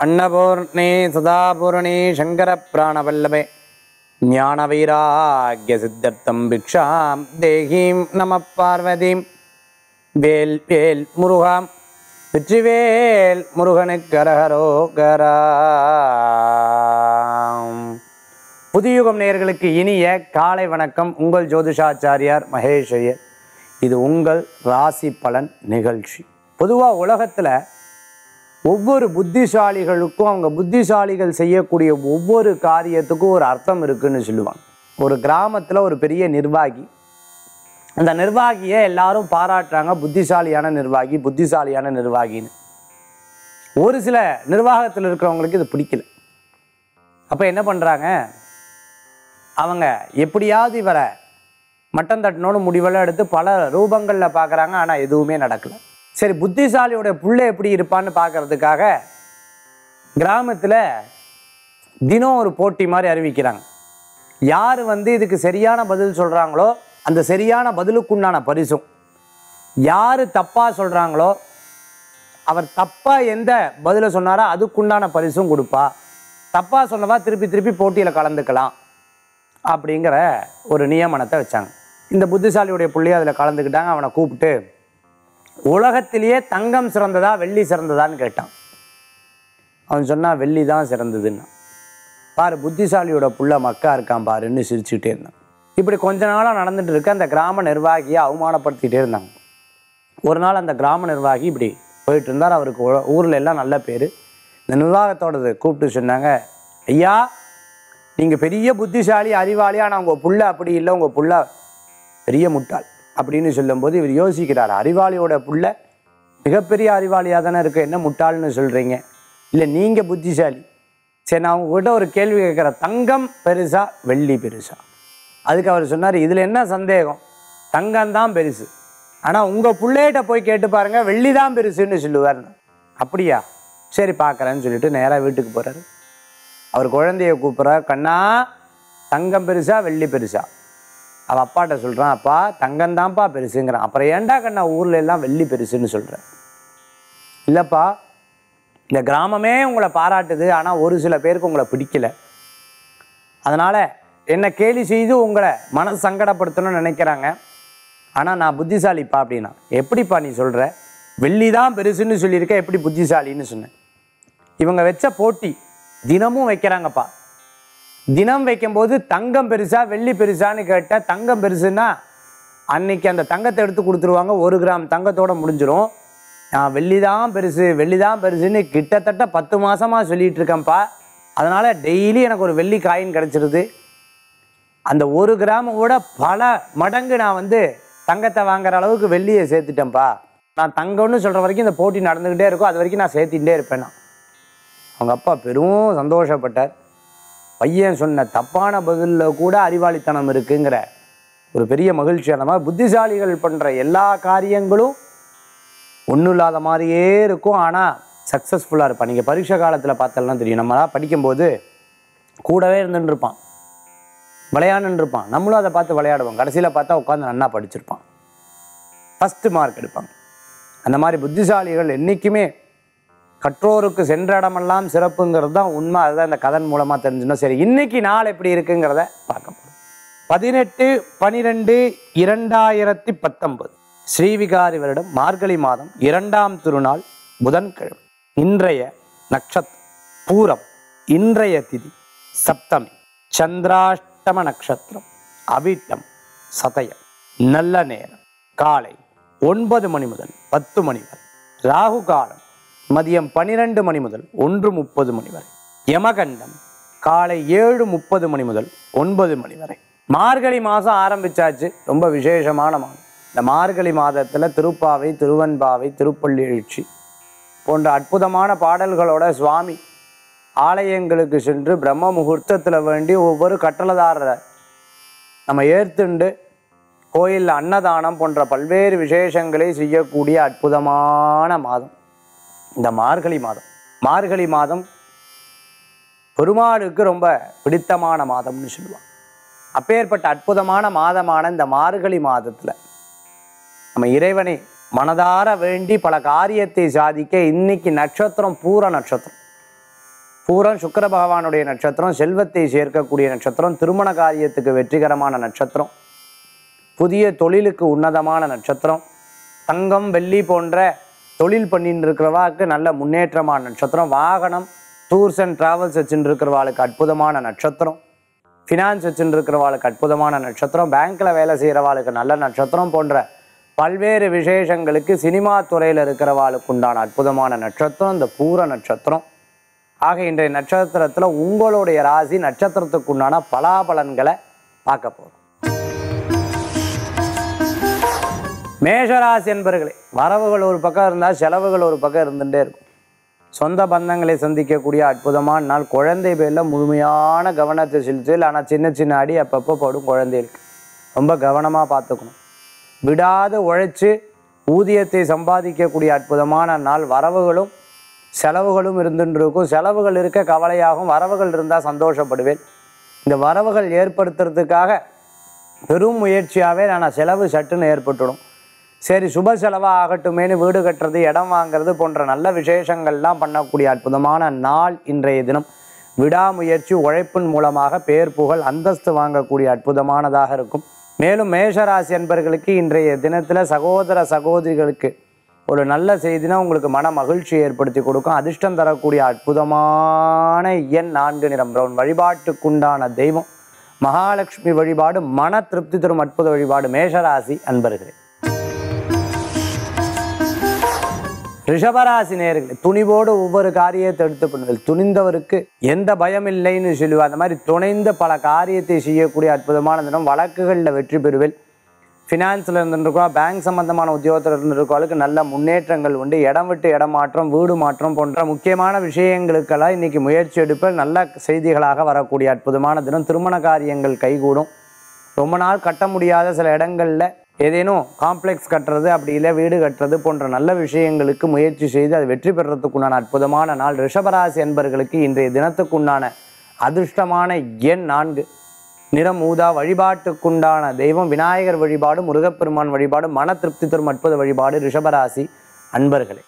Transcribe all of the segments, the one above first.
अन्नपूर्णे सदापूर्णे शङ्करप्राणवल्लभे ज्ञानवैराग्यसिद्धर्थं भिक्षां देहीं नमः பார்வதீம் வேல் வேல் முருகாம் வெற்றிவேல் முருகனுக்கு கரஹரோகராம் புதியுகம் நேயர்களுக்கு இனிய காலை வணக்கம் உங்கள் ஜோதிஷாச்சாரியார் மகேஷ் ஐயர் இது உங்கள் ராசி பலன் நிகழ்ச்சி பொதுவாக உலகத்தில் ஒவ்வொரு புத்திசாலிகளுக்கும் அவங்க புத்திசாலிகள் செய்யக்கூடிய ஒவ்வொரு காரியத்துக்கும் ஒரு அர்த்தம் இருக்குன்னு சொல்லுவாங்க ஒரு கிராமத்தில் ஒரு பெரிய நிர்வாகி அந்த நிர்வாகியை எல்லாரும் பாராட்டுறாங்க புத்திசாலியான நிர்வாகி புத்திசாலியான நிர்வாகின்னு ஒரு சில நிர்வாகத்தில் இருக்கிறவங்களுக்கு இது பிடிக்கல அப்போ என்ன பண்ணுறாங்க அவங்க எப்படியாவது இவரை மட்டம் தட்டணும்னு முடிவெல்லாம் எடுத்து பல ரூபங்களில் பார்க்குறாங்க ஆனால் எதுவுமே நடக்கல சரி புத்திசாலியோட புள்ள எப்படி இருப்பான்னு பார்க்கறதுக்காக கிராமத்தில் தினம் ஒரு போட்டி மாதிரி அறிவிக்கிறாங்க யார் வந்து இதுக்கு சரியான பதில் சொல்கிறாங்களோ அந்த சரியான பதிலுக்குண்டான பரிசும் யார் தப்பாக சொல்கிறாங்களோ அவர் தப்பாக எந்த பதிலை சொன்னாரோ அதுக்குண்டான பரிசும் கொடுப்பா தப்பாக சொன்னவா திருப்பி திருப்பி போட்டியில் கலந்துக்கலாம் அப்படிங்கிற ஒரு நியமனத்தை வச்சாங்க இந்த புத்திசாலியுடைய புள்ளைய அதில் கலந்துக்கிட்டாங்க அவனை கூப்பிட்டு உலகத்திலேயே தங்கம் சிறந்ததா வெள்ளி சிறந்ததான்னு கேட்டான் அவன் சொன்னான் வெள்ளி தான் சிறந்ததுன்னா பாரு புத்திசாலியோட புள்ள மக்கா இருக்கான் பாருன்னு சிரிச்சுட்டே இருந்தான் இப்படி கொஞ்ச நாளாக நடந்துட்டு இருக்கு அந்த கிராம நிர்வாகியை அவமானப்படுத்திட்டே இருந்தாங்க ஒரு நாள் அந்த கிராம நிர்வாகி இப்படி போயிட்டு இருந்தார் அவருக்கு ஊ- ஊர்ல எல்லாம் நல்ல பேர் இந்த நிர்வாகத்தோடது கூப்பிட்டு சொன்னாங்க ஐயா நீங்கள் பெரிய புத்திசாலி அறிவாளி ஆனால் உங்கள் புள்ள அப்படி இல்லை உங்கள் புள்ள பெரிய முட்டாள் அப்படின்னு சொல்லும்போது இவர் யோசிக்கிறார் அறிவாளியோட புள்ள மிகப்பெரிய அறிவாளியாக தானே இருக்கு என்ன முட்டாள்னு சொல்கிறீங்க இல்லை நீங்கள் புத்திசாலி சரி நான் உங்ககிட்ட ஒரு கேள்வி கேட்குறேன் தங்கம் பெருசா வெள்ளி பெருசா அதுக்கு அவர் சொன்னார் இதில் என்ன சந்தேகம் தங்கம் தான் பெருசு ஆனால் உங்கள் பிள்ளைகிட்ட போய் கேட்டு பாருங்க வெள்ளி தான் பெருசுன்னு சொல்லுவார்னு அப்படியா சரி பார்க்குறேன்னு சொல்லிட்டு நேராக வீட்டுக்கு போகிறாரு அவர் குழந்தைய கூப்பிட்றார் கண்ணா தங்கம் பெருசா வெள்ளி பெருசா அவ அப்பாட்ட சொல்கிறான் அப்பா தங்கம் தான்ப்பா பெருசுங்கிறான் அப்புறம் ஏன்டா கண்ணா ஊரில் எல்லாம் வெள்ளி பெருசுன்னு சொல்கிறேன் இல்லைப்பா இந்த கிராமமே உங்களை பாராட்டுது ஆனால் ஒரு சில பேருக்கு உங்களை பிடிக்கல அதனால் என்னை கேலி செய்து உங்களை மன சங்கடப்படுத்தணும்னு நினைக்கிறாங்க ஆனால் நான் புத்திசாலிப்பா அப்படின்னா எப்படிப்பா நீ சொல்கிற வெள்ளி தான் பெருசுன்னு சொல்லியிருக்க எப்படி புத்திசாலின்னு சொன்னேன் இவங்க வச்ச போட்டி தினமும் வைக்கிறாங்கப்பா தினம் வைக்கும்போது தங்கம் பெருசா வெள்ளி பெருசான்னு கேட்ட தங்கம் பெருசுன்னா அன்னைக்கு அந்த தங்கத்தை எடுத்து கொடுத்துருவாங்க ஒரு கிராம் தங்கத்தோட முடிஞ்சிடும் நான் வெள்ளி தான் பெருசு வெள்ளி தான் பெருசுன்னு கிட்டத்தட்ட பத்து மாசமா சொல்லிட்டு இருக்கேன்ப்பா அதனால டெய்லி எனக்கு ஒரு வெள்ளி காயின் கிடைச்சிருது அந்த ஒரு கிராம விட பல மடங்கு நான் வந்து தங்கத்தை வாங்குற அளவுக்கு வெள்ளியை சேர்த்துட்டேன்ப்பா நான் தங்கம்னு சொல்ற வரைக்கும் இந்த போட்டி நடந்துக்கிட்டே இருக்கும் அது வரைக்கும் நான் சேர்த்துட்டே இருப்பேன் நான் அவங்க அப்பா பெரும் சந்தோஷப்பட்டார் பையன் சொன்ன தப்பான பதிலில் கூட அறிவாளித்தனம் இருக்குங்கிற ஒரு பெரிய மகிழ்ச்சியான மாதிரி புத்திசாலிகள் பண்ணுற எல்லா காரியங்களும் ஒன்றும் இல்லாத மாதிரியே இருக்கும் ஆனால் சக்ஸஸ்ஃபுல்லாக இருப்பான் நீங்கள் பரீட்சை காலத்தில் பார்த்தலாம் தெரியும் நம்மளாம் படிக்கும்போது கூடவே இருந்துட்டு இருப்பான் விளையாண்டுன்னு இருப்பான் நம்மளும் அதை பார்த்து விளையாடுவோம் கடைசியில் பார்த்தா உட்காந்து நன்னா படிச்சிருப்பான் ஃபஸ்ட்டு மார்க் எடுப்பாங்க அந்த மாதிரி புத்திசாலிகள் என்றைக்குமே கற்றோருக்கு சென்ற இடமெல்லாம் சிறப்புங்கிறது தான் உண்மை அதுதான் இந்த கதன் மூலமாக தெரிஞ்சுக்கணும் சரி இன்னைக்கு நாள் எப்படி இருக்குங்கிறத பார்க்க போகிறோம் பதினெட்டு பனிரெண்டு இரண்டாயிரத்தி பத்தொன்பது ஸ்ரீவிகாரி வருடம் மார்கழி மாதம் இரண்டாம் திருநாள் புதன்கிழமை இன்றைய நட்சத்திரம் பூரம் இன்றைய திதி சப்தமி சந்திராஷ்டம நட்சத்திரம் அவிட்டம் சதயம் நல்ல நேரம் காலை ஒன்பது மணி முதல் பத்து மணி வரை ராகு காலம் மதியம் பன்னிரெண்டு மணி முதல் ஒன்று முப்பது மணி வரை யமகண்டம் காலை ஏழு முப்பது மணி முதல் ஒன்பது மணி வரை மார்கழி மாதம் ஆரம்பிச்சாச்சு ரொம்ப விசேஷமான மாதம் இந்த மார்கழி மாதத்தில் திருப்பாவை திருவன்பாவை திருப்பள்ளி எழுச்சி போன்ற அற்புதமான பாடல்களோட சுவாமி ஆலயங்களுக்கு சென்று பிரம்ம முகூர்த்தத்தில் வேண்டி ஒவ்வொரு கட்டளதாரரை நம்ம ஏற்றுண்டு கோயிலில் அன்னதானம் போன்ற பல்வேறு விசேஷங்களை செய்யக்கூடிய அற்புதமான மாதம் இந்த மார்கழி மாதம் மார்கழி மாதம் பெருமாளுக்கு ரொம்ப பிடித்தமான மாதம்னு சொல்லுவாங்க அப்பேற்பட்ட அற்புதமான மாதமான இந்த மார்கழி மாதத்தில் நம்ம இறைவனை மனதார வேண்டி பல காரியத்தை சாதிக்க இன்னைக்கு நட்சத்திரம் பூர நட்சத்திரம் பூரம் சுக்கிர பகவானுடைய நட்சத்திரம் செல்வத்தை சேர்க்கக்கூடிய நட்சத்திரம் திருமண காரியத்துக்கு வெற்றிகரமான நட்சத்திரம் புதிய தொழிலுக்கு உன்னதமான நட்சத்திரம் தங்கம் வெள்ளி போன்ற தொழில் பண்ணிட்டு இருக்கிறவாளுக்கு நல்ல முன்னேற்றமான நட்சத்திரம் வாகனம் டூர்ஸ் அண்ட் டிராவல்ஸ் வச்சுட்டு இருக்கிறவாளுக்கு அற்புதமான நட்சத்திரம் ஃபினான்ஸ் வச்சுட்டு இருக்கிறவாளுக்கு அற்புதமான நட்சத்திரம் பேங்க்கில் வேலை செய்கிறவாளுக்கு நல்ல நட்சத்திரம் போன்ற பல்வேறு விசேஷங்களுக்கு சினிமா துறையில் இருக்கிறவாளுக்கு உண்டான அற்புதமான நட்சத்திரம் இந்த பூர நட்சத்திரம் ஆக இன்றைய நட்சத்திரத்தில் உங்களுடைய ராசி நட்சத்திரத்துக்கு உண்டான பலாபலன்களை பார்க்க போகிறோம் மேஷராசி என்பர்களே வரவுகள் ஒரு பக்கம் இருந்தால் செலவுகள் ஒரு பக்கம் இருந்துகிட்டே இருக்கும் சொந்த பந்தங்களை சந்திக்கக்கூடிய அற்புதமான நாள் குழந்தை பேரில் முழுமையான கவனத்தை செலுத்தல் ஆனால் சின்ன சின்ன அடி அப்பப்போ படும் குழந்தைகளுக்கு ரொம்ப கவனமாக பார்த்துக்கணும் விடாது உழைச்சு ஊதியத்தை சம்பாதிக்கக்கூடிய அற்புதமான நாள் வரவுகளும் செலவுகளும் இருந்துட்டு இருக்கும் செலவுகள் இருக்க கவலையாகும் வரவுகள் இருந்தால் சந்தோஷப்படுவேன் இந்த வரவுகள் ஏற்படுத்துறதுக்காக பெரும் முயற்சியாகவே நான் செலவு சட்டுன்னு ஏற்பட்டுடும் சரி சுப செலவாக ஆகட்டுமேனு வீடு கட்டுறது இடம் வாங்குறது போன்ற நல்ல விசேஷங்கள்லாம் பண்ணக்கூடிய அற்புதமான நாள் இன்றைய தினம் விடாமுயற்சி உழைப்பின் மூலமாக பேர் புகழ் அந்தஸ்து வாங்கக்கூடிய அற்புதமானதாக இருக்கும் மேலும் மேஷராசி என்பர்களுக்கு இன்றைய தினத்தில் சகோதர சகோதரிகளுக்கு ஒரு நல்ல செய்தினா உங்களுக்கு மன மகிழ்ச்சி ஏற்படுத்தி கொடுக்கும் அதிர்ஷ்டம் தரக்கூடிய அற்புதமான எண் நான்கு நிறம் பிரவுன் வழிபாட்டுக்குண்டான தெய்வம் மகாலட்சுமி வழிபாடு மன திருப்தி தரும் அற்புத வழிபாடு மேஷராசி அன்பர்களே ரிஷபராசி நேர்கள் துணிவோடு ஒவ்வொரு காரியத்தை எடுத்து பண்ணுதல் துணிந்தவருக்கு எந்த பயம் இல்லைன்னு சொல்லுவா அந்த மாதிரி துணைந்த பல காரியத்தை செய்யக்கூடிய அற்புதமான தினம் வழக்குகளில் வெற்றி பெறுவேன் ஃபினான்ஸில் இருந்துருக்கோம் பேங்க் சம்பந்தமான உத்தியோகத்தில் இருந்திருக்கோளுக்கு நல்ல முன்னேற்றங்கள் உண்டு இடம் விட்டு இடம் மாற்றம் வீடு மாற்றம் போன்ற முக்கியமான விஷயங்களுக்கெல்லாம் இன்னைக்கு முயற்சி எடுப்பேன் நல்ல செய்திகளாக வரக்கூடிய அற்புதமான தினம் திருமண காரியங்கள் கைகூடும் ரொம்ப நாள் கட்ட முடியாத சில இடங்களில் ஏதேனும் காம்ப்ளெக்ஸ் கட்டுறது அப்படி இல்லை வீடு கட்டுறது போன்ற நல்ல விஷயங்களுக்கு முயற்சி செய்து அது வெற்றி பெறத்துக்குண்டான அற்புதமான நாள் ரிஷபராசி என்பர்களுக்கு இன்றைய தினத்துக்குண்டான அதிர்ஷ்டமான எண் நான்கு நிறம் ஊதா வழிபாட்டுக்குண்டான தெய்வம் விநாயகர் வழிபாடு முருகப்பெருமான் வழிபாடு மன திருப்தி தரும் அற்புத வழிபாடு ரிஷபராசி அன்பர்களே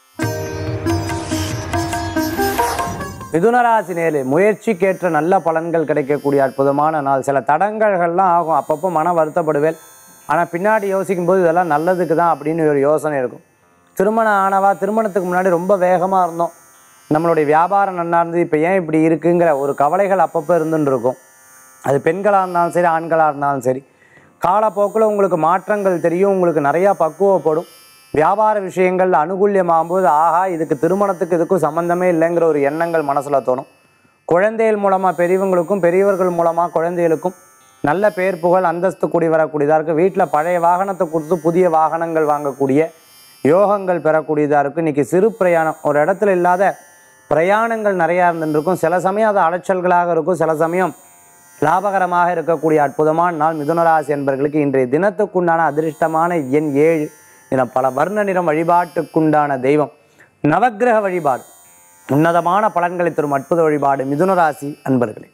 மிதுனராசி நேரு முயற்சிக்கேற்ற நல்ல பலன்கள் கிடைக்கக்கூடிய அற்புதமான நாள் சில தடங்கல்கள்லாம் ஆகும் அப்பப்போ மன வருத்தப்படுவேன் ஆனால் பின்னாடி யோசிக்கும் போது இதெல்லாம் நல்லதுக்கு தான் அப்படின்னு ஒரு யோசனை இருக்கும் திருமணம் ஆனவா திருமணத்துக்கு முன்னாடி ரொம்ப வேகமாக இருந்தோம் நம்மளுடைய வியாபாரம் நல்லா இருந்தது இப்போ ஏன் இப்படி இருக்குங்கிற ஒரு கவலைகள் அப்பப்போ இருந்துன்னு இருக்கும் அது பெண்களாக இருந்தாலும் சரி ஆண்களாக இருந்தாலும் சரி காலப்போக்கில் உங்களுக்கு மாற்றங்கள் தெரியும் உங்களுக்கு நிறையா பக்குவப்படும் வியாபார விஷயங்கள் அனுகூல்யமாகும்போது ஆஹா இதுக்கு திருமணத்துக்கு இதுக்கும் சம்மந்தமே இல்லைங்கிற ஒரு எண்ணங்கள் மனசில் தோணும் குழந்தைகள் மூலமாக பெரியவங்களுக்கும் பெரியவர்கள் மூலமாக குழந்தைகளுக்கும் நல்ல பேர் புகழ் அந்தஸ்து கூடி வரக்கூடியதாக இருக்குது வீட்டில் பழைய வாகனத்தை கொடுத்து புதிய வாகனங்கள் வாங்கக்கூடிய யோகங்கள் பெறக்கூடியதாக இருக்கும் இன்றைக்கி சிறு பிரயாணம் ஒரு இடத்துல இல்லாத பிரயாணங்கள் நிறையா இருந்துருக்கும் சில சமயம் அது அலைச்சல்களாக இருக்கும் சில சமயம் லாபகரமாக இருக்கக்கூடிய அற்புதமான நாள் மிதுனராசி என்பர்களுக்கு இன்றைய தினத்துக்குண்டான அதிர்ஷ்டமான எண் ஏழு நிறம் பல வர்ண நிறம் வழிபாட்டுக்குண்டான தெய்வம் நவக்கிரக வழிபாடு உன்னதமான பலன்களை தரும் அற்புத வழிபாடு மிதுனராசி அன்பர்களே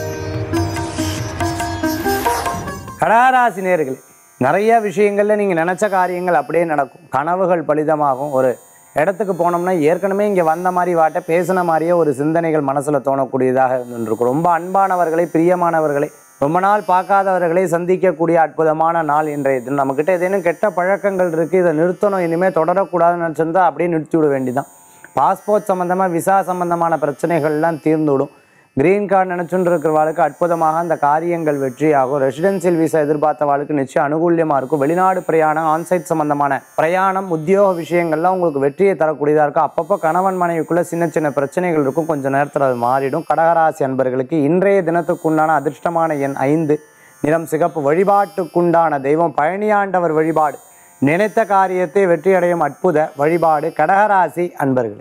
கடகராசி நேர்களே நிறைய விஷயங்கள்ல நீங்க நினைச்ச காரியங்கள் அப்படியே நடக்கும் கனவுகள் பலிதமாகும் ஒரு இடத்துக்கு போனோம்னா ஏற்கனவே இங்கே வந்த மாதிரி வாட்ட பேசின மாதிரியே ஒரு சிந்தனைகள் மனசுல தோணக்கூடியதாக இருந்துருக்கும் ரொம்ப அன்பானவர்களை பிரியமானவர்களை ரொம்ப நாள் பார்க்காதவர்களை சந்திக்கக்கூடிய அற்புதமான நாள் இன்றைய தினம் நம்மக்கிட்ட ஏதேனும் கெட்ட பழக்கங்கள் இருக்குது இதை நிறுத்தணும் இனிமேல் தொடரக்கூடாதுன்னு நினச்சிருந்தா அப்படியே நிறுத்தி விட வேண்டியதான் பாஸ்போர்ட் சம்மந்தமாக விசா சம்மந்தமான பிரச்சனைகள்லாம் தீர்ந்து விடும் கிரீன் கார்டு நினச்சுட்டு இருக்கிறவாளுக்கு அற்புதமாக அந்த காரியங்கள் வெற்றியாகும் ரெசிடென்சியல் விசா எதிர்பார்த்தவாளுக்கு நிச்சயம் அனுகூல்யமாக இருக்கும் வெளிநாடு பிரயாணம் ஆன்சைட் சம்பந்தமான பிரயாணம் உத்தியோக விஷயங்கள்லாம் உங்களுக்கு வெற்றியை தரக்கூடியதாக இருக்கும் அப்பப்போ கணவன் மனைவிக்குள்ள சின்ன சின்ன பிரச்சனைகள் இருக்கும் கொஞ்சம் நேரத்தில் அது மாறிடும் கடகராசி அன்பர்களுக்கு இன்றைய தினத்துக்குண்டான அதிர்ஷ்டமான எண் ஐந்து நிறம் சிகப்பு வழிபாட்டுக்குண்டான தெய்வம் பழனியாண்டவர் வழிபாடு நினைத்த காரியத்தை வெற்றியடையும் அற்புத வழிபாடு கடகராசி அன்பர்களே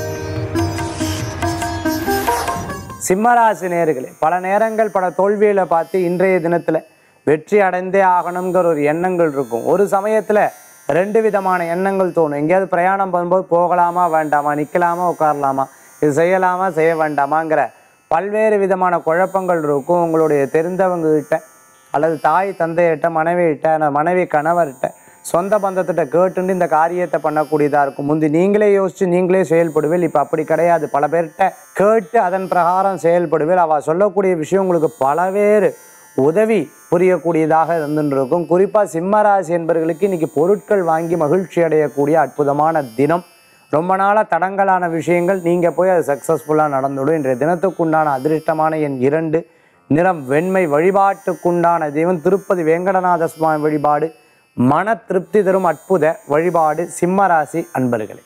சிம்மராசி நேர்களே பல நேரங்கள் பல தோல்விகளை பார்த்து இன்றைய தினத்தில் வெற்றி அடைந்தே ஆகணுங்கிற ஒரு எண்ணங்கள் இருக்கும் ஒரு சமயத்தில் ரெண்டு விதமான எண்ணங்கள் தோணும் எங்கேயாவது பிரயாணம் பண்ணும்போது போகலாமா வேண்டாமா நிற்கலாமா உட்காரலாமா இது செய்யலாமா செய்ய வேண்டாமாங்கிற பல்வேறு விதமான குழப்பங்கள் இருக்கும் உங்களுடைய தெரிந்தவங்க கிட்ட அல்லது தாய் தந்தையிட்ட மனைவிகிட்ட அல்லது மனைவி கணவர்கிட்ட சொந்த பந்தத்திட்ட கேட்டுண்டு இந்த காரியத்தை பண்ணக்கூடியதாக இருக்கும் முந்தி நீங்களே யோசிச்சு நீங்களே செயல்படுவேல் இப்போ அப்படி கிடையாது பல பேர்கிட்ட கேட்டு அதன் பிரகாரம் செயல்படுவேல் அவள் சொல்லக்கூடிய விஷயம் உங்களுக்கு பலவேறு உதவி புரியக்கூடியதாக இருந்துட்டு இருக்கும் குறிப்பாக சிம்மராசி என்பவர்களுக்கு இன்னைக்கு பொருட்கள் வாங்கி மகிழ்ச்சி அடையக்கூடிய அற்புதமான தினம் ரொம்ப நாளாக தடங்கலான விஷயங்கள் நீங்கள் போய் அது சக்ஸஸ்ஃபுல்லாக நடந்துடும் இன்றைய தினத்துக்குண்டான அதிர்ஷ்டமான எண் இரண்டு நிறம் வெண்மை வழிபாட்டுக்குண்டான தெய்வம் திருப்பதி வேங்கடநாத சுவாமி வழிபாடு மன திருப்தி தரும் அற்புத வழிபாடு சிம்மராசி அன்பர்களே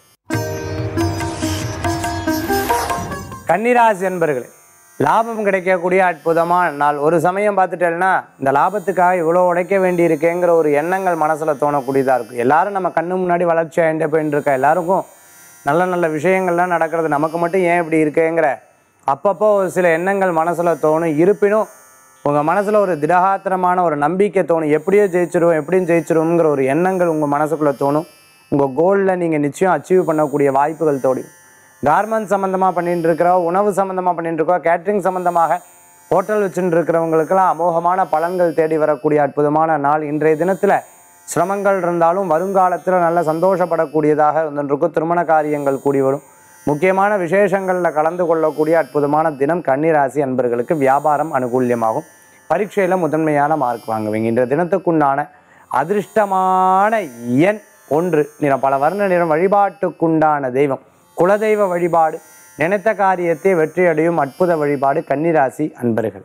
கன்னிராசி அன்பர்களே லாபம் கிடைக்கக்கூடிய அற்புதமான நாள் ஒரு சமயம் பார்த்துட்டேன்னா இந்த லாபத்துக்காக இவ்வளோ உழைக்க வேண்டி இருக்கேங்கிற ஒரு எண்ணங்கள் மனசில் தோணக்கூடியதாக இருக்கும் எல்லாரும் நம்ம கண்ணு முன்னாடி வளர்ச்சி ஆகிட்டே போயின்னு இருக்கா எல்லாருக்கும் நல்ல நல்ல விஷயங்கள்லாம் நடக்கிறது நமக்கு மட்டும் ஏன் இப்படி இருக்கேங்கிற அப்பப்போ ஒரு சில எண்ணங்கள் மனசில் தோணும் இருப்பினும் உங்கள் மனசில் ஒரு திடகாத்திரமான ஒரு நம்பிக்கை தோணும் எப்படியோ ஜெயிச்சிருவோம் எப்படியும் ஜெயிச்சிருவோங்கிற ஒரு எண்ணங்கள் உங்கள் மனசுக்குள்ளே தோணும் உங்கள் கோலில் நீங்கள் நிச்சயம் அச்சீவ் பண்ணக்கூடிய வாய்ப்புகள் தோடும் கார்மெண்ட் சம்மந்தமாக பண்ணிட்டு இருக்கிறோம் உணவு சம்மந்தமாக பண்ணிட்டு இருக்கோம் கேட்ரிங் சம்மந்தமாக ஹோட்டல் வச்சுட்டு இருக்கிறவங்களுக்கெல்லாம் அமோகமான பலன்கள் தேடி வரக்கூடிய அற்புதமான நாள் இன்றைய தினத்தில் சிரமங்கள் இருந்தாலும் வருங்காலத்தில் நல்ல சந்தோஷப்படக்கூடியதாக இருந்துருக்கும் திருமண காரியங்கள் கூடி வரும் முக்கியமான விசேஷங்களில் கலந்து கொள்ளக்கூடிய அற்புதமான தினம் கன்னிராசி அன்பர்களுக்கு வியாபாரம் அனுகூல்யமாகும் பரீட்சையில் முதன்மையான மார்க் வாங்குவீங்க இன்றைய தினத்துக்குண்டான அதிர்ஷ்டமான எண் ஒன்று நிறம் பல வர்ண நிறம் வழிபாட்டுக்குண்டான தெய்வம் குலதெய்வ வழிபாடு நினைத்த காரியத்தை வெற்றியடையும் அற்புத வழிபாடு கன்னிராசி அன்பர்கள்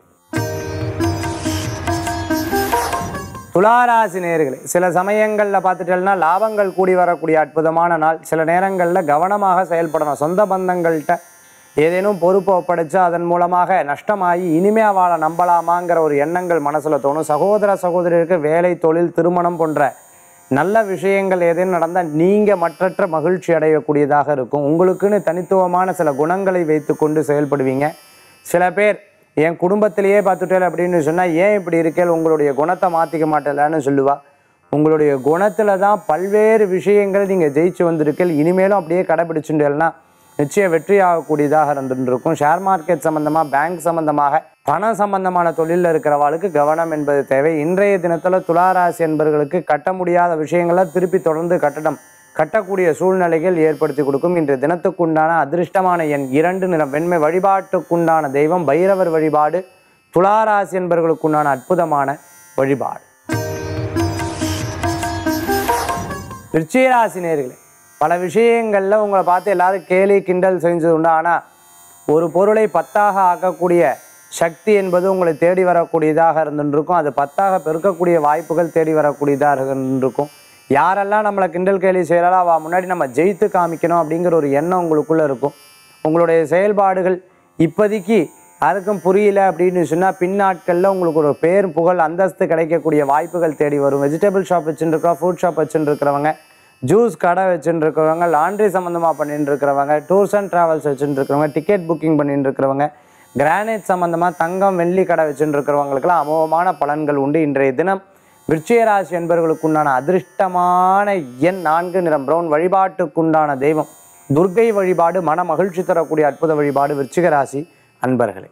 துளாராசி நேர்களே சில சமயங்களில் பார்த்துட்டேன்னா லாபங்கள் கூடி வரக்கூடிய அற்புதமான நாள் சில நேரங்களில் கவனமாக செயல்படணும் சொந்த பந்தங்கள்கிட்ட ஏதேனும் பொறுப்பை ஒப்படைச்சு அதன் மூலமாக நஷ்டமாகி இனிமே அவளை நம்பலாமாங்கிற ஒரு எண்ணங்கள் மனசில் தோணும் சகோதர சகோதரிகளுக்கு வேலை தொழில் திருமணம் போன்ற நல்ல விஷயங்கள் ஏதேனும் நடந்தால் நீங்கள் மற்றற்ற மகிழ்ச்சி அடையக்கூடியதாக இருக்கும் உங்களுக்குன்னு தனித்துவமான சில குணங்களை வைத்துக்கொண்டு செயல்படுவீங்க சில பேர் என் குடும்பத்திலேயே பார்த்துட்டேன் அப்படின்னு சொன்னால் ஏன் இப்படி இருக்கேன் உங்களுடைய குணத்தை மாற்றிக்க மாட்டேலான்னு சொல்லுவா உங்களுடைய குணத்தில் தான் பல்வேறு விஷயங்கள் நீங்கள் ஜெயிச்சு வந்திருக்கீள் இனிமேலும் அப்படியே கடைபிடிச்சுட்டேன்னா நிச்சயம் வெற்றி ஆகக்கூடியதாக இருந்துருக்கும் ஷேர் மார்க்கெட் சம்மந்தமாக பேங்க் சம்மந்தமாக பணம் சம்பந்தமான தொழிலில் இருக்கிறவாளுக்கு கவனம் என்பது தேவை இன்றைய தினத்தில் துளாராசி என்பவர்களுக்கு கட்ட முடியாத விஷயங்களை திருப்பி தொடர்ந்து கட்டடம் கட்டக்கூடிய சூழ்நிலைகள் ஏற்படுத்தி கொடுக்கும் இன்றைய தினத்துக்குண்டான அதிர்ஷ்டமான எண் இரண்டு நிறம் வெண்மை வழிபாட்டுக்குண்டான தெய்வம் பைரவர் வழிபாடு துளாராசி என்பவர்களுக்குண்டான அற்புதமான வழிபாடு விருச்சிகராசி நேர்களே பல விஷயங்களில் உங்களை பார்த்து எல்லாரும் கேலி கிண்டல் செஞ்சது உண்டு ஆனால் ஒரு பொருளை பத்தாக ஆக்கக்கூடிய சக்தி என்பது உங்களை தேடி வரக்கூடியதாக இருந்துருக்கும் அது பத்தாக பெருக்கக்கூடிய வாய்ப்புகள் தேடி வரக்கூடியதாக இருந்திருக்கும் யாரெல்லாம் நம்மளை கிண்டல் கேலி செய்கிறாரோ அவள் முன்னாடி நம்ம ஜெயித்து காமிக்கணும் அப்படிங்கிற ஒரு எண்ணம் உங்களுக்குள்ளே இருக்கும் உங்களுடைய செயல்பாடுகள் இப்போதைக்கு யாருக்கும் புரியல அப்படின்னு சொன்னால் பின்னாட்களில் உங்களுக்கு ஒரு பேர் புகழ் அந்தஸ்து கிடைக்கக்கூடிய வாய்ப்புகள் தேடி வரும் வெஜிடபிள் ஷாப் வச்சுருக்கோம் ஃப்ரூட் ஷாப் வச்சுட்டு இருக்கிறவங்க ஜூஸ் கடை வச்சுட்டு இருக்கிறவங்க லாண்ட்ரி சம்மந்தமாக பண்ணிட்டு இருக்கிறவங்க டூர்ஸ் அண்ட் ட்ராவல்ஸ் வச்சுட்டு இருக்கிறவங்க டிக்கெட் புக்கிங் பண்ணிட்டு இருக்கிறவங்க கிரானைட் சம்மந்தமாக தங்கம் வெள்ளி கடை வச்சுட்டு இருக்கிறவங்களுக்கெல்லாம் அமோகமான பலன்கள் உண்டு இன்றைய தினம் விருச்சிகராசி என்பவர்களுக்குண்டான அதிர்ஷ்டமான எண் நான்கு நிறம் பிரவுன் வழிபாட்டுக்குண்டான தெய்வம் துர்க்கை வழிபாடு மன மகிழ்ச்சி தரக்கூடிய அற்புத வழிபாடு விருச்சிகராசி அன்பர்களே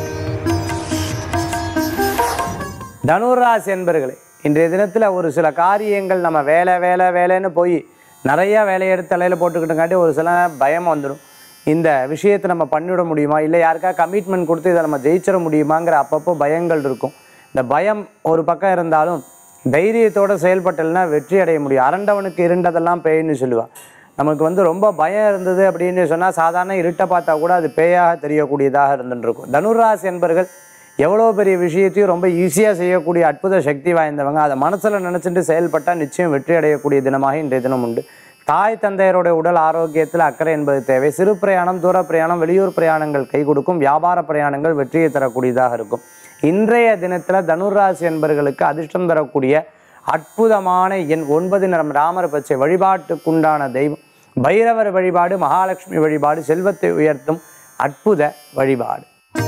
தனுராசி என்பர்களே இன்றைய தினத்தில் ஒரு சில காரியங்கள் நம்ம வேலை வேலை வேலைன்னு போய் நிறையா வேலையை எடுத்து தலையில் போட்டுக்கிட்டங்காட்டி ஒரு சில பயம் வந்துடும் இந்த விஷயத்தை நம்ம பண்ணிவிட முடியுமா இல்லை யாருக்கா கமிட்மெண்ட் கொடுத்து இதை நம்ம ஜெயிச்சிட முடியுமாங்கிற அப்பப்போ பயங்கள் இருக்கும் இந்த பயம் ஒரு பக்கம் இருந்தாலும் தைரியத்தோடு செயல்பட்டல்னா வெற்றி அடைய முடியும் அரண்டவனுக்கு இருண்டதெல்லாம் பேய்ன்னு சொல்லுவாள் நமக்கு வந்து ரொம்ப பயம் இருந்தது அப்படின்னு சொன்னால் சாதாரண இருட்டை பார்த்தா கூட அது பேயாக தெரியக்கூடியதாக இருந்துட்டு இருக்கும் தனுராசி என்பர்கள் எவ்வளோ பெரிய விஷயத்தையும் ரொம்ப ஈஸியாக செய்யக்கூடிய அற்புத சக்தி வாய்ந்தவங்க அதை மனசில் நினச்சிட்டு செயல்பட்டால் நிச்சயம் வெற்றி அடையக்கூடிய தினமாக இன்றைய தினம் உண்டு தாய் தந்தையருடைய உடல் ஆரோக்கியத்தில் அக்கறை என்பது தேவை சிறு பிரயாணம் தூர பிரயாணம் வெளியூர் பிரயாணங்கள் கை கொடுக்கும் வியாபார பிரயாணங்கள் வெற்றியை தரக்கூடியதாக இருக்கும் இன்றைய தினத்தில் தனுராசி என்பர்களுக்கு அதிர்ஷ்டம் தரக்கூடிய அற்புதமான எண் ஒன்பது நிறம் ராமர் பச்சை வழிபாட்டுக்குண்டான தெய்வம் பைரவர் வழிபாடு மகாலட்சுமி வழிபாடு செல்வத்தை உயர்த்தும் அற்புத வழிபாடு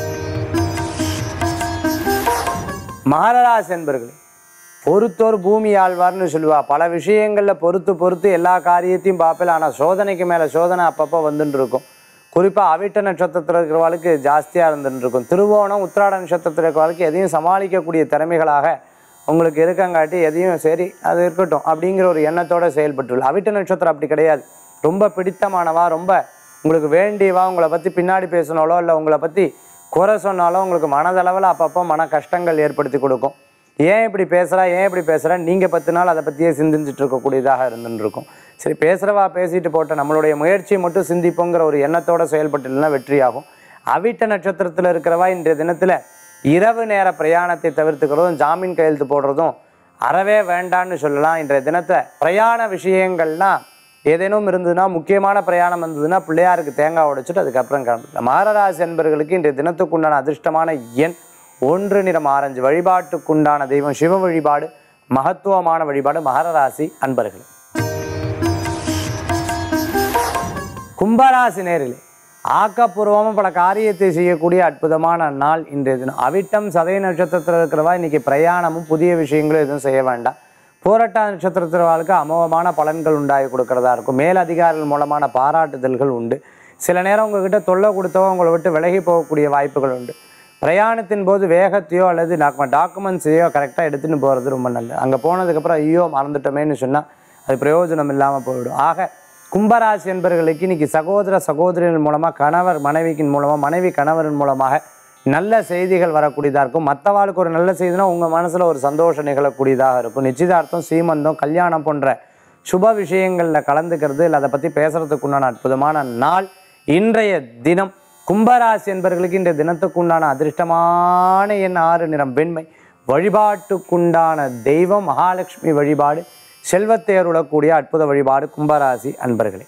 மகராசி என்பர்களே பொறுத்தோர் பூமி ஆழ்வார்னு சொல்லுவா பல விஷயங்களில் பொறுத்து பொறுத்து எல்லா காரியத்தையும் பார்ப்பேன் ஆனால் சோதனைக்கு மேலே சோதனை அப்பப்போ வந்துட்டு இருக்கும் குறிப்பாக அவிட்ட நட்சத்திரத்தில் இருக்கிறவளுக்கு ஜாஸ்தியாக இருந்துட்டு இருக்கும் திருவோணம் உத்திராட நட்சத்திரத்தில் இருக்கிறவளுக்கு எதையும் சமாளிக்கக்கூடிய திறமைகளாக உங்களுக்கு இருக்கங்காட்டி எதையும் சரி அது இருக்கட்டும் அப்படிங்கிற ஒரு எண்ணத்தோட செயல்பட்டுள்ள அவிட்ட நட்சத்திரம் அப்படி கிடையாது ரொம்ப பிடித்தமானவா ரொம்ப உங்களுக்கு வேண்டியவா உங்களை பற்றி பின்னாடி பேசினாலோ இல்லை உங்களை பற்றி குறை சொன்னாலோ உங்களுக்கு மனதளவில் அப்பப்போ மன கஷ்டங்கள் ஏற்படுத்தி கொடுக்கும் ஏன் இப்படி பேசுகிறா ஏன் இப்படி பேசுகிறா நீங்கள் பத்து நாள் அதை பற்றியே சிந்திச்சுட்டு இருக்கக்கூடியதாக இருந்துன்னு இருக்கும் சரி பேசுகிறவா பேசிட்டு போட்ட நம்மளுடைய முயற்சியை மட்டும் சிந்திப்போங்கிற ஒரு எண்ணத்தோட செயல்பட்டுலாம் வெற்றியாகும் அவிட்ட நட்சத்திரத்தில் இருக்கிறவா இன்றைய தினத்தில் இரவு நேர பிரயாணத்தை தவிர்த்துக்கிறதும் ஜாமீன் கையெழுத்து போடுறதும் அறவே வேண்டான்னு சொல்லலாம் இன்றைய தினத்தை பிரயாண விஷயங்கள்லாம் ஏதேனும் இருந்ததுன்னா முக்கியமான பிரயாணம் இருந்ததுன்னா பிள்ளையாருக்கு தேங்காய் உடைச்சிட்டு அதுக்கப்புறம் கிளம்பிக்கலாம் மாரராசி என்பர்களுக்கு இன்றைய தினத்துக்குண்டான அதிர்ஷ்டமான எண் ஒன்று நிறம் ஆரஞ்சு வழிபாட்டுக்குண்டான தெய்வம் சிவ வழிபாடு மகத்துவமான வழிபாடு மகரராசி அன்பர்களே கும்பராசி நேரிலே ஆக்கப்பூர்வமாக பல காரியத்தை செய்யக்கூடிய அற்புதமான நாள் இன்றைய தினம் அவிட்டம் சதய நட்சத்திரத்தில் இருக்கிறவா இன்னைக்கு பிரயாணமும் புதிய விஷயங்களும் எதுவும் செய்ய வேண்டாம் போராட்ட நட்சத்திரத்திற்கு அமோகமான பலன்கள் உண்டாகி கொடுக்கறதா இருக்கும் மேல் அதிகாரிகள் மூலமான பாராட்டுதல்கள் உண்டு சில நேரம் உங்ககிட்ட தொல்லை கொடுத்தவோ உங்களை விட்டு விலகி போகக்கூடிய வாய்ப்புகள் உண்டு பிரயாணத்தின் போது வேகத்தையோ அல்லது டாக்குமெண்ட்ஸையோ கரெக்டாக எடுத்துன்னு போகிறது ரொம்ப நல்லது அங்கே போனதுக்கப்புறம் ஐயோ மறந்துட்டோமேன்னு சொன்னால் அது பிரயோஜனம் இல்லாமல் போயிடும் ஆக கும்பராசி என்பவர்களுக்கு இன்னைக்கு சகோதர சகோதரிகள் மூலமாக கணவர் மனைவிக்கின் மூலமாக மனைவி கணவரின் மூலமாக நல்ல செய்திகள் வரக்கூடியதாக இருக்கும் மற்றவாளுக்கு ஒரு நல்ல செய்தினா உங்கள் மனசில் ஒரு சந்தோஷம் நிகழக்கூடியதாக இருக்கும் நிச்சயதார்த்தம் சீமந்தம் கல்யாணம் போன்ற சுப விஷயங்களில் கலந்துக்கிறது இல்லை அதை பற்றி பேசுறதுக்கு உண்டான அற்புதமான நாள் இன்றைய தினம் கும்பராசி என்பவர்களுக்கு இன்றைய தினத்துக்கு உண்டான அதிர்ஷ்டமான எண் ஆறு நிறம் வெண்மை வழிபாட்டுக்குண்டான தெய்வம் மகாலட்சுமி வழிபாடு செல்வத்தை அருளக்கூடிய அற்புத வழிபாடு கும்பராசி அன்பர்களே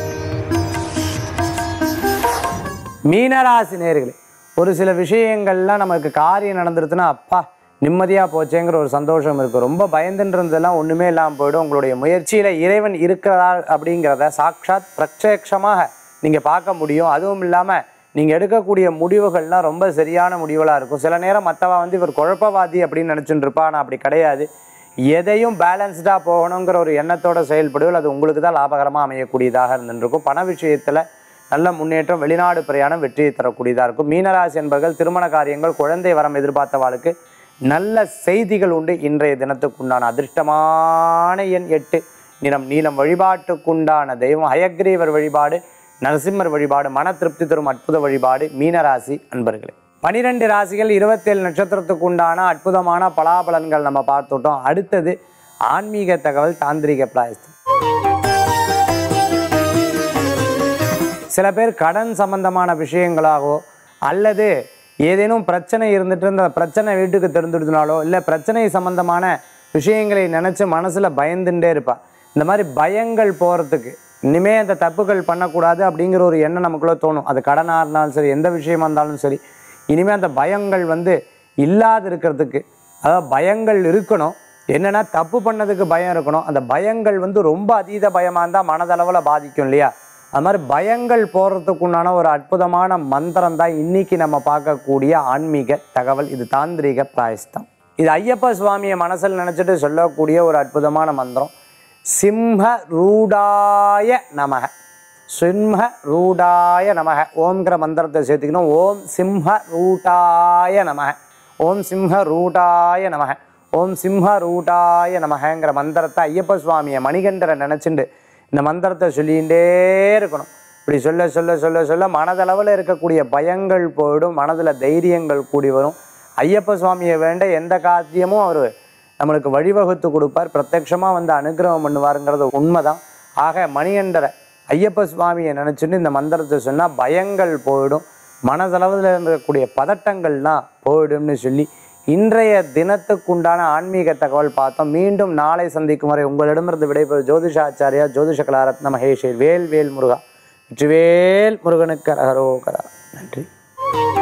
மீனராசி நேர்களே ஒரு சில விஷயங்கள்லாம் நமக்கு காரியம் நடந்துருதுன்னா அப்பா நிம்மதியாக போச்சேங்கிற ஒரு சந்தோஷம் இருக்கும் ரொம்ப பயந்துன்றதெல்லாம் ஒன்றுமே இல்லாமல் போயிடும் உங்களுடைய முயற்சியில் இறைவன் இருக்கிறதா அப்படிங்கிறத சாட்சாத் பிரத்யக்ஷமாக நீங்கள் பார்க்க முடியும் அதுவும் இல்லாமல் நீங்கள் எடுக்கக்கூடிய முடிவுகள்லாம் ரொம்ப சரியான முடிவுகளாக இருக்கும் சில நேரம் மற்றவா வந்து இவர் குழப்பவாதி அப்படின்னு நினச்சிட்டு இருப்பா ஆனால் அப்படி கிடையாது எதையும் பேலன்ஸ்டாக போகணுங்கிற ஒரு எண்ணத்தோட செயல்படுவல் அது உங்களுக்கு தான் லாபகரமாக அமையக்கூடியதாக இருந்துருக்கும் பண விஷயத்தில் நல்ல முன்னேற்றம் வெளிநாடு பிரயாணம் வெற்றியை தரக்கூடியதாக இருக்கும் மீனராசி என்பர்கள் திருமண காரியங்கள் குழந்தை வரம் எதிர்பார்த்தவாளுக்கு நல்ல செய்திகள் உண்டு இன்றைய தினத்துக்குண்டான அதிர்ஷ்டமான எண் எட்டு நிறம் நீலம் வழிபாட்டுக்குண்டான தெய்வம் ஹயக்ரீவர் வழிபாடு நரசிம்மர் வழிபாடு மன திருப்தி தரும் அற்புத வழிபாடு மீனராசி அன்பர்களே பனிரெண்டு ராசிகள் இருபத்தேழு நட்சத்திரத்துக்கு உண்டான அற்புதமான பலாபலன்கள் நம்ம பார்த்துட்டோம் அடுத்தது ஆன்மீக தகவல் தாந்திரிக பிராயஸ்தம் சில பேர் கடன் சம்பந்தமான விஷயங்களாகவோ அல்லது ஏதேனும் பிரச்சனை இருந்துட்டு அந்த பிரச்சனை வீட்டுக்கு தெரிந்துடுதுனாலோ இல்லை பிரச்சனை சம்பந்தமான விஷயங்களை நினச்சி மனசில் பயந்துட்டே இருப்பா இந்த மாதிரி பயங்கள் போகிறதுக்கு இனிமே அந்த தப்புகள் பண்ணக்கூடாது அப்படிங்கிற ஒரு எண்ணம் நமக்குள்ளே தோணும் அது கடனாக இருந்தாலும் சரி எந்த விஷயமா இருந்தாலும் சரி இனிமேல் அந்த பயங்கள் வந்து இல்லாது இருக்கிறதுக்கு அதாவது பயங்கள் இருக்கணும் என்னென்னா தப்பு பண்ணதுக்கு பயம் இருக்கணும் அந்த பயங்கள் வந்து ரொம்ப அதீத பயமாக இருந்தால் மனதளவில் பாதிக்கும் இல்லையா அது மாதிரி பயங்கள் போகிறதுக்கு உண்டான ஒரு அற்புதமான மந்திரம் தான் இன்னைக்கு நம்ம பார்க்கக்கூடிய ஆன்மீக தகவல் இது தாந்திரிக பிராயஸ்தம் இது ஐயப்ப சுவாமியை மனசில் நினச்சிட்டு சொல்லக்கூடிய ஒரு அற்புதமான மந்திரம் சிம்ஹ ரூடாய நமக சிம்ஹ ரூடாய நமக ஓம்ங்கிற மந்திரத்தை சேர்த்துக்கணும் ஓம் சிம்ஹ ரூடாய நமக ஓம் சிம்ஹ ரூடாய நமக ஓம் சிம்ஹ ரூடாய நமகங்கிற மந்திரத்தை ஐயப்ப சுவாமியை மணிகண்டரை நினச்சிண்டு இந்த மந்திரத்தை சொல்லிகிட்டே இருக்கணும் இப்படி சொல்ல சொல்ல சொல்ல சொல்ல மனதளவில் இருக்கக்கூடிய பயங்கள் போயிடும் மனதில் தைரியங்கள் கூடி வரும் ஐயப்ப சுவாமியை வேண்ட எந்த காரியமும் அவர் நம்மளுக்கு வழிவகுத்து கொடுப்பார் பிரத்யக்ஷமாக வந்து அனுகிரகம் பண்ணுவாருங்கிறது உண்மைதான் ஆக மணிகண்டரை ஐயப்ப சுவாமியை நினச்சிட்டு இந்த மந்திரத்தை சொன்னால் பயங்கள் போயிடும் மனதளவில் இருக்கக்கூடிய பதட்டங்கள்லாம் போயிடும்னு சொல்லி இன்றைய தினத்துக்குண்டான ஆன்மீக தகவல் பார்த்தோம் மீண்டும் நாளை சந்திக்கும் வரை உங்களிடமிருந்து விடைபெறும் ஜோதிஷாச்சாரியா ஜோதிஷ கலாரத்ன மகேஷர் வேல் வேல் முருகா வெற்றிவேல் முருகனுக்கு அரகரோகரா நன்றி